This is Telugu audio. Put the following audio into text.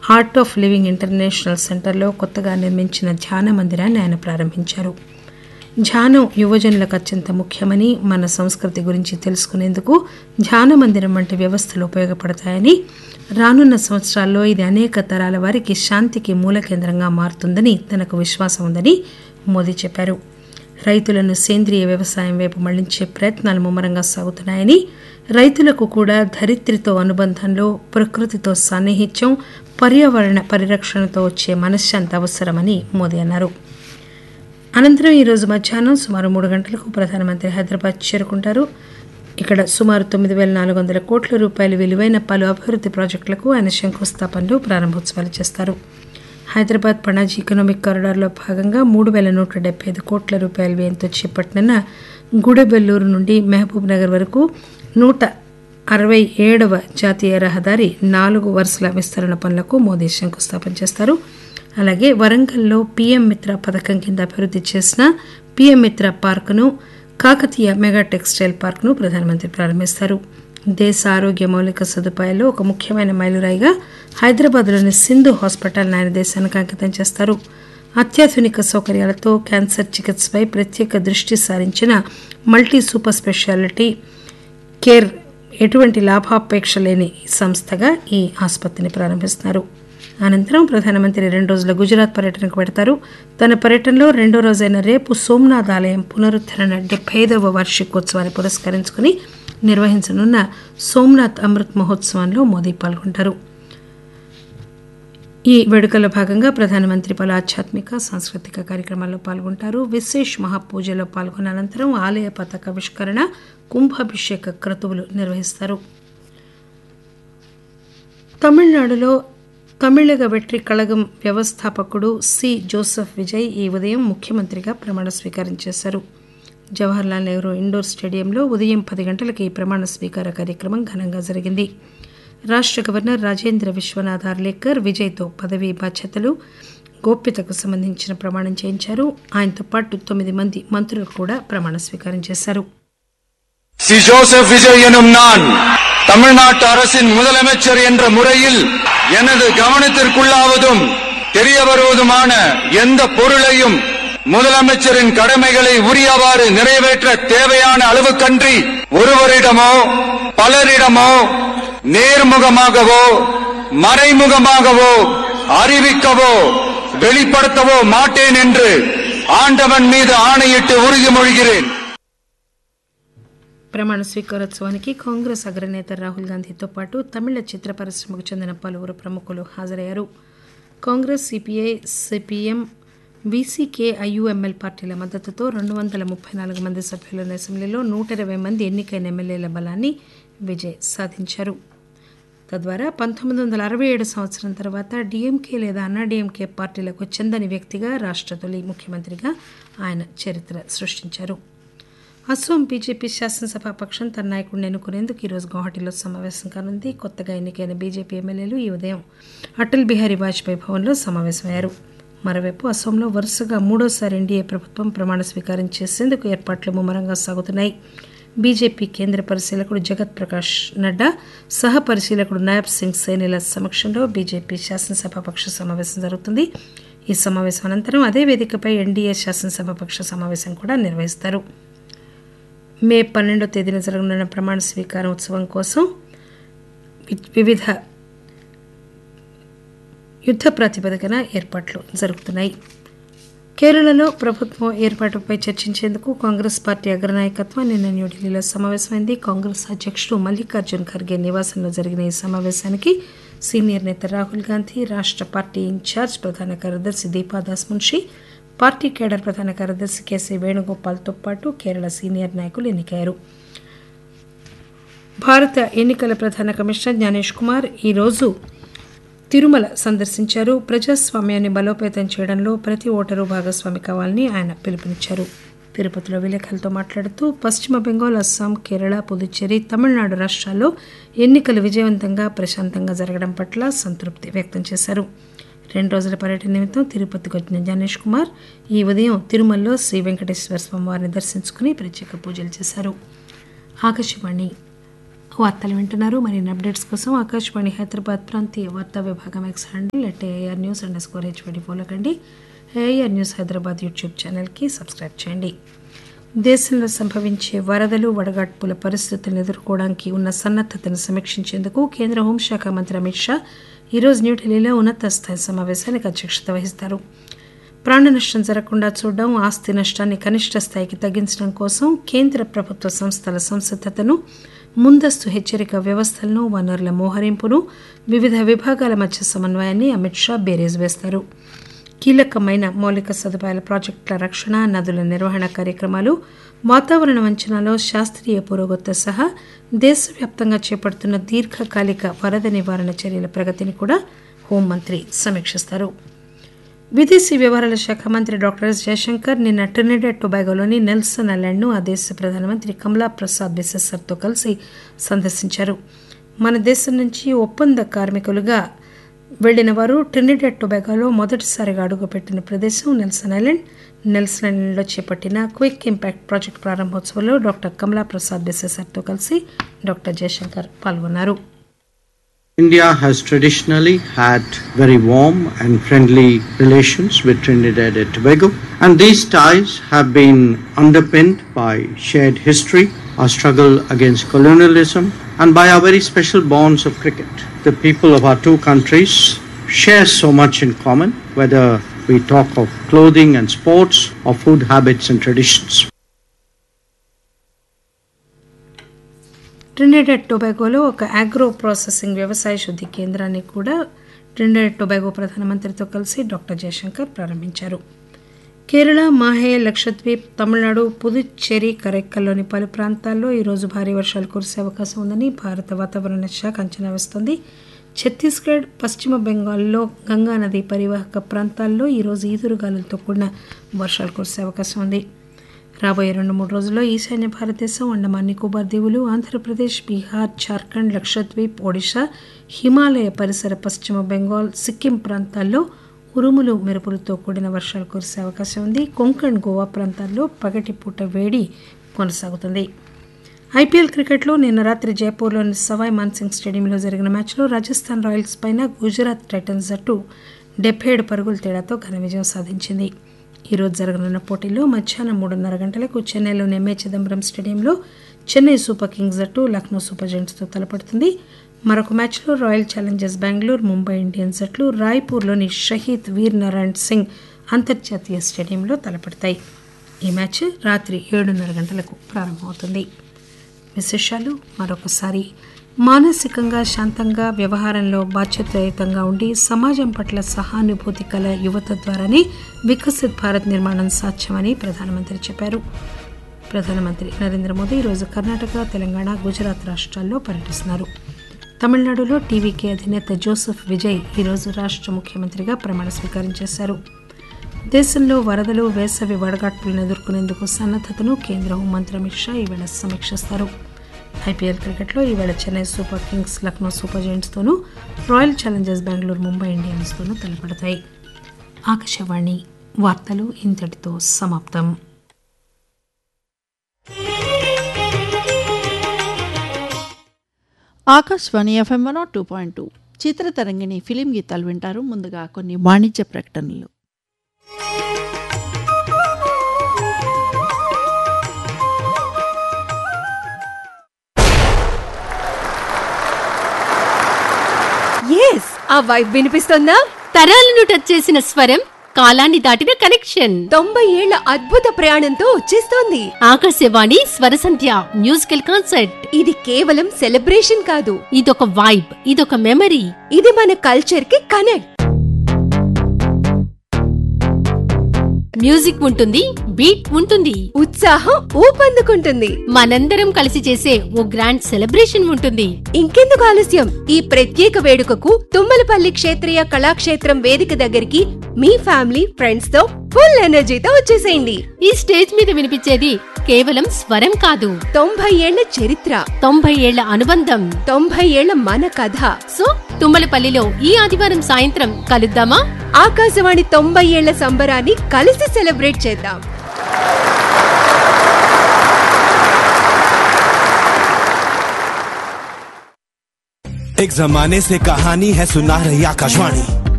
ఆర్ట్ ఆఫ్ లివింగ్ ఇంటర్నేషనల్ సెంటర్లో కొత్తగా నిర్మించిన ధ్యాన మందిరాన్ని ఆయన ప్రారంభించారు ధ్యానం యువజనులకు అత్యంత ముఖ్యమని మన సంస్కృతి గురించి తెలుసుకునేందుకు ధ్యాన మందిరం వంటి వ్యవస్థలు ఉపయోగపడతాయని రానున్న సంవత్సరాల్లో ఇది అనేక తరాల వారికి శాంతికి మూల కేంద్రంగా మారుతుందని తనకు విశ్వాసం ఉందని మోదీ చెప్పారు రైతులను సేంద్రియ వ్యవసాయం వైపు మళ్లించే ప్రయత్నాలు ముమ్మరంగా సాగుతున్నాయని రైతులకు కూడా ధరిత్రితో అనుబంధంలో ప్రకృతితో సాన్నిహిత్యం పర్యావరణ పరిరక్షణతో వచ్చే మనశ్శాంతి అవసరమని మోదీ అన్నారు అనంతరం ఈరోజు మధ్యాహ్నం సుమారు మూడు గంటలకు ప్రధానమంత్రి హైదరాబాద్ చేరుకుంటారు ఇక్కడ సుమారు తొమ్మిది వేల నాలుగు వందల కోట్ల రూపాయల విలువైన పలు అభివృద్ధి ప్రాజెక్టులకు ఆయన శంకుస్థాపనలు ప్రారంభోత్సవాలు చేస్తారు హైదరాబాద్ పణాజీ ఎకనామిక్ కారిడార్లో భాగంగా మూడు వేల నూట డెబ్బై ఐదు కోట్ల రూపాయల వ్యయంతో చేపట్టిన గుడెబెల్లూరు నుండి మహబూబ్ నగర్ వరకు నూట అరవై ఏడవ జాతీయ రహదారి నాలుగు వరుసల విస్తరణ పనులకు మోదీ శంకుస్థాపన చేస్తారు అలాగే వరంగల్లో పీఎం మిత్ర పథకం కింద అభివృద్ధి చేసిన పీఎం మిత్ర పార్కును కాకతీయ మెగా టెక్స్టైల్ పార్క్ను ప్రధానమంత్రి ప్రారంభిస్తారు దేశ ఆరోగ్య మౌలిక సదుపాయాల్లో ఒక ముఖ్యమైన మైలురాయిగా హైదరాబాద్లోని సింధు హాస్పిటల్ ఆయన దేశానికి అంకితం చేస్తారు అత్యాధునిక సౌకర్యాలతో క్యాన్సర్ చికిత్సపై ప్రత్యేక దృష్టి సారించిన మల్టీ సూపర్ స్పెషాలిటీ కేర్ ఎటువంటి లాభాపేక్ష లేని సంస్థగా ఈ ఆసుపత్రిని ప్రారంభిస్తున్నారు అనంతరం ప్రధానమంత్రి రెండు రోజుల గుజరాత్ పర్యటనకు పెడతారు తన పర్యటనలో రెండో రోజైన రేపు సోమనాథ్ ఆలయం పునరుద్ధరణ డెబ్బై ఐదవ వార్షికోత్సవాన్ని పురస్కరించుకుని నిర్వహించనున్న సోమనాథ్ అమృత్ మహోత్సవంలో మోదీ పాల్గొంటారు ఈ వేడుకల్లో భాగంగా ప్రధానమంత్రి పలు ఆధ్యాత్మిక సాంస్కృతిక కార్యక్రమాల్లో పాల్గొంటారు విశేష్ మహాపూజలో పాల్గొన్న అనంతరం ఆలయ పతాకావిష్కరణ కుంభాభిషేక క్రతువులు నిర్వహిస్తారు తమిళనాడులో తమిళగ వెట్రి కళగం వ్యవస్థాపకుడు సి జోసెఫ్ విజయ్ ఈ ఉదయం ముఖ్యమంత్రిగా ప్రమాణ స్వీకారం చేశారు జవహర్లాల్ నెహ్రూ ఇండోర్ స్టేడియంలో ఉదయం పది గంటలకు ఈ ప్రమాణ స్వీకార కార్యక్రమం ఘనంగా జరిగింది రాష్ట్ర గవర్నర్ రాజేంద్ర విశ్వనాథ్ ఆర్లేకర్ విజయ్తో పదవీ బాధ్యతలు గోప్యతకు సంబంధించిన ప్రమాణం చేయించారు ఆయనతో పాటు తొమ్మిది మంది మంత్రులు కూడా ప్రమాణ స్వీకారం చేశారు சி ஜோசப் விஜய் எனும் நான் தமிழ்நாட்டு அரசின் முதலமைச்சர் என்ற முறையில் எனது கவனத்திற்குள்ளாவதும் தெரிய வருவதுமான எந்த பொருளையும் முதலமைச்சரின் கடமைகளை உரியவாறு நிறைவேற்ற தேவையான அளவுக்கன்றி ஒருவரிடமோ பலரிடமோ நேர்முகமாகவோ மறைமுகமாகவோ அறிவிக்கவோ வெளிப்படுத்தவோ மாட்டேன் என்று ஆண்டவன் மீது ஆணையிட்டு உறுதிமொழிகிறேன் ప్రమాణ స్వీకారోత్సవానికి కాంగ్రెస్ అగ్రనేత రాహుల్ గాంధీతో పాటు తమిళ చిత్ర పరిశ్రమకు చెందిన పలువురు ప్రముఖులు హాజరయ్యారు Congress CPI CPM BCK IUML పార్టీల మద్దతుతో రెండు వందల ముప్పై నాలుగు మంది సభ్యులున్న అసెంబ్లీలో నూట ఇరవై మంది ఎన్నికైన ఎమ్మెల్యేల బలాన్ని విజయ్ సాధించారు తద్వారా పంతొమ్మిది వందల అరవై ఏడు సంవత్సరం తర్వాత డీఎంకే లేదా అన్నాడీఎంకే పార్టీలకు చెందని వ్యక్తిగా రాష్ట్ర తొలి ముఖ్యమంత్రిగా ఆయన చరిత్ర సృష్టించారు అస్సోం బీజేపీ శాసనసభ పక్షం తన నాయకుడిని ఎన్నుకునేందుకు ఈరోజు గౌహటిలో సమావేశం కానుంది కొత్తగా ఎన్నికైన బీజేపీ ఎమ్మెల్యేలు ఈ ఉదయం అటల్ బిహారీ వాజ్పేయి భవన్లో సమావేశమయ్యారు మరోవైపు అస్సోంలో వరుసగా మూడోసారి ఎన్డీఏ ప్రభుత్వం ప్రమాణ స్వీకారం చేసేందుకు ఏర్పాట్లు ముమ్మరంగా సాగుతున్నాయి బీజేపీ కేంద్ర పరిశీలకుడు జగత్ ప్రకాష్ నడ్డా సహ పరిశీలకుడు నాయబ్ సింగ్ సైనిల సమక్షంలో బీజేపీ శాసనసభ పక్ష సమావేశం జరుగుతుంది ఈ సమావేశం అనంతరం అదే వేదికపై ఎన్డీఏ శాసనసభ పక్ష సమావేశం కూడా నిర్వహిస్తారు మే పన్నెండో తేదీన జరగనున్న ప్రమాణ స్వీకారం ఉత్సవం కోసం వి- వివిధ యుద్ధ ప్రాతిపదికన ఏర్పాట్లు జరుగుతున్నాయి కేరళలో ప్రభుత్వం ఏర్పాటుపై చర్చించేందుకు కాంగ్రెస్ పార్టీ అగ్రనాయకత్వం నిన్న న్యూఢిల్లీలో సమావేశమైంది కాంగ్రెస్ అధ్యక్షుడు మల్లికార్జున్ ఖర్గే నివాసంలో జరిగిన ఈ సమావేశానికి సీనియర్ నేత రాహుల్ గాంధీ రాష్ట్ర పార్టీ ఇన్ఛార్జ్ ప్రధాన కార్యదర్శి దీపాదాస్ మున్షి పార్టీ కేడర్ ప్రధాన కార్యదర్శి కేసీ వేణుగోపాల్తో పాటు కేరళ సీనియర్ నాయకులు ఎన్నికయ్యారు భారత ఎన్నికల ప్రధాన కమిషనర్ జ్ఞానేష్ కుమార్ ఈరోజు తిరుమల సందర్శించారు ప్రజాస్వామ్యాన్ని బలోపేతం చేయడంలో ప్రతి ఓటరు భాగస్వామి కావాలని ఆయన పిలుపునిచ్చారు తిరుపతిలో విలేకరులతో మాట్లాడుతూ పశ్చిమ బెంగాల్ అస్సాం కేరళ పుదుచ్చేరి తమిళనాడు రాష్ట్రాల్లో ఎన్నికలు విజయవంతంగా ప్రశాంతంగా జరగడం పట్ల సంతృప్తి వ్యక్తం చేశారు రెండు రోజుల పర్యటన నిమిత్తం తిరుపతికి వచ్చిన జ్ఞానేష్ కుమార్ ఈ ఉదయం తిరుమలలో శ్రీ వెంకటేశ్వర స్వామి వారిని దర్శించుకుని ప్రత్యేక పూజలు చేశారు ఆకాశవాణి వార్తలు వింటున్నారు మరిన్ని అప్డేట్స్ కోసం ఆకాశవాణి హైదరాబాద్ ప్రాంతీయ వార్తా విభాగం X handle at AR news underscore HYD follow కండి ఏఆర్ న్యూస్ హైదరాబాద్ యూట్యూబ్ ఛానల్కి సబ్స్క్రైబ్ చేయండి దేశంలో సంభవించే వరదలు వడగాడ్పుల పరిస్థితులను ఎదుర్కోవడానికి ఉన్న సన్నద్దతను సమీక్షించేందుకు కేంద్ర హోంశాఖ మంత్రి అమిత్ షా ఈరోజు న్యూఢిల్లీలో ఉన్నత స్థాయి సమావేశానికి అధ్యక్షత వహిస్తారు ప్రాణ నష్టం జరగకుండా చూడడం ఆస్తి నష్టాన్ని కనిష్ట స్థాయికి తగ్గించడం కోసం కేంద్ర ప్రభుత్వ సంస్థల సంసిద్దతను ముందస్తు హెచ్చరిక వ్యవస్థలను వనరుల మోహరింపును వివిధ విభాగాల మధ్య సమన్వయాన్ని అమిత్ షా బేరేజ్ వేస్తారు కీలకమైన మౌలిక సదుపాయాల ప్రాజెక్టుల రక్షణ నదుల నిర్వహణ కార్యక్రమాలు వాతావరణ అంచనాలో శాస్త్రీయ పురోగతి సహా దేశవ్యాప్తంగా చేపడుతున్న దీర్ఘకాలిక వరద నివారణ చర్యల ప్రగతిని కూడా హోంమంత్రి సమీక్షిస్తారు విదేశీ వ్యవహారాల శాఖ మంత్రి డాక్టర్ ఎస్ జయశంకర్ నిన్న ట్రినిడెడ్ టొబాగోలోని నెల్సన్ ఐలాండ్ను ఆ దేశ ప్రధానమంత్రి కమలా ప్రసాద్ బిసెసర్తో కలిసి సందర్శించారు మన దేశం నుంచి ఒప్పంద కార్మికులుగా వెళ్లిన వారు ట్రినిడెడ్ టొబాగోలో మొదటిసారిగా అడుగుపెట్టిన ప్రదేశం నెల్సన్ ఐలాండ్ నెల్సన్ ఐలాండ్లో చేపట్టిన క్విక్ ఇంపాక్ట్ ప్రాజెక్టు ప్రారంభోత్సవంలో డాక్టర్ కమలా ప్రసాద్ బిసెసర్తో కలిసి డాక్టర్ జయశంకర్ పాల్గొన్నారు India has traditionally had very warm and friendly relations with Trinidad and Tobago, and these ties have been underpinned by shared history, our struggle against colonialism, and by our very special bonds of cricket. The people of our two countries share so much in common, whether we talk of clothing and sports or food habits and traditions. Trinidad టొబాగోలో ఒక ఆగ్రో ప్రాసెసింగ్ వ్యవసాయ శుద్ధి కేంద్రాన్ని కూడా ట్రినిడెడ్ టొబాగో ప్రధానమంత్రితో కలిసి డాక్టర్ జయశంకర్ ప్రారంభించారు కేరళ మాహే లక్షద్వీప్ తమిళనాడు పుదుచ్చేరి కరైక్కల్లోని పలు ప్రాంతాల్లో ఈరోజు భారీ వర్షాలు కురిసే అవకాశం ఉందని భారత వాతావరణ శాఖ అంచనా వేస్తోంది ఛత్తీస్గఢ్ పశ్చిమ బెంగాల్లో గంగా నది పరివాహక ప్రాంతాల్లో ఈరోజు ఈదురుగాలులతో కూడిన వర్షాలు కురిసే అవకాశం ఉంది రాబోయే రెండు మూడు రోజుల్లో ఈశాన్య భారతదేశం అండమాన్ నికోబార్ దీవులు ఆంధ్రప్రదేశ్ బీహార్ జార్ఖండ్ లక్షద్వీప్ ఒడిశా హిమాలయ పరిసర పశ్చిమ బెంగాల్ సిక్కిం ప్రాంతాల్లో ఉరుములు మెరుపులతో కూడిన వర్షాలు కురిసే అవకాశం ఉంది కొంకణ్ గోవా ప్రాంతాల్లో పగటిపూట వేడి కొనసాగుతుంది ఐపీఎల్ క్రికెట్లో నిన్న రాత్రి జైపూర్లోని సవాయ్ మాన్సింగ్ స్టేడియంలో జరిగిన మ్యాచ్లో రాజస్థాన్ రాయల్స్ పైన గుజరాత్ టైటన్స్ జట్టు డెబ్బై ఏడు పరుగుల తేడాతో ఘన విజయం సాధించింది ఈరోజు జరగనున్న పోటీల్లో మధ్యాహ్నం మూడున్నర గంటలకు చెన్నైలోని ఎంఏ చిదంబరం స్టేడియంలో చెన్నై సూపర్ కింగ్స్ జట్టు లక్నో సూపర్ జెయింట్స్తో తలపడుతుంది మరొక మ్యాచ్లో Royal Challengers Bengaluru Mumbai Indians జట్లు రాయ్పూర్లోని షహీద్ వీర్ నారాయణ్ సింగ్ అంతర్జాతీయ స్టేడియంలో తలపడతాయి ఈ మ్యాచ్ రాత్రి ఏడున్నర గంటలకు ప్రారంభమవుతుంది విశేషాలు మరొకసారి మానసికంగా శాంతంగా వ్యవహారంలో బాధ్యతాయుతంగా ఉండి సమాజం పట్ల సహానుభూతి కల యువత ద్వారానే వికసిత్ భారత్ నిర్మాణం సాధ్యమని ప్రధానమంత్రి చెప్పారు ప్రధానమంత్రి నరేంద్ర మోదీ ఈరోజు కర్ణాటక తెలంగాణ గుజరాత్ రాష్ట్రాల్లో పర్యటిస్తున్నారు తమిళనాడులో టీవీకే అధినేత జోసెఫ్ విజయ్ ఈరోజు రాష్ట్ర ముఖ్యమంత్రిగా ప్రమాణ స్వీకారం చేశారు దేశంలో వరదలు వేసవి వడగాడ్పులను ఎదుర్కొనేందుకు సన్నద్దతను కేంద్ర హోంమంత్రి అమిత్ షా ఈవేళ సమీక్షిస్తారు ఐపీఎల్ క్రికెట్లో ఈవేళ Chennai Super Kings Lucknow Super జెయింట్స్తోనూ రాయల్ ఛాలెంజర్స్ బెంగళూరు ముంబై ఇండియన్స్తోనూ తలపడతాయి ఆకాశవాణి వార్తలు ఇంతటితో సమాప్తం Akashvani FM one two point two Chitratarangini film గీతాలు వింటారు ముందుగా కొన్ని వాణిజ్య ప్రకటనలు ఎస్ ఆ వైబ్ వినిపిస్తోందా తరాలను టచ్ చేసిన స్వరం కాలాన్ని దాటిన కనెక్షన్ తొంభై ఏళ్ల అద్భుత ప్రయాణంతో వచ్చేస్తోంది ఆకాశవాణి స్వరసంధ్య మ్యూజికల్ కాన్సర్ట్ ఇది కేవలం సెలబ్రేషన్ కాదు ఇదొక వైబ్ ఇదొక మెమరీ ఇది మన కల్చర్ కి కనెక్ట్ మ్యూజిక్ ఉంటుంది బీట్ ఉంటుంది ఉత్సాహం ఊపందుకుంటుంది మనందరం కలిసి చేసే ఓ గ్రాండ్ సెలబ్రేషన్ ఉంటుంది ఇంకెందుకు ఆలస్యం ఈ ప్రత్యేక వేడుకకు తుమ్మలపల్లి క్షేత్రీయ కళాక్షేత్రం వేదిక దగ్గరికి మీ ఫ్యామిలీ ఫ్రెండ్స్ తో ఫుల్ ఎనర్జీతో వచ్చేసేయండి ఈ స్టేజ్ మీద వినిపించేది కేవలం స్వరం కాదు తొంభై ఏళ్ల చరిత్ర తొంభై ఏళ్ల అనుబంధం తొంభై ఏళ్ల మన కథ సో తుమ్మలపల్లిలో ఈ ఆదివారం సాయంత్రం కలుద్దామా ఆకాశవాణి తొంభై ఏళ్ల సంబరాన్ని కలిసి సెలబ్రేట్ చేద్దాం एक जमाने से कहानी है सुना रही आकाशवाणी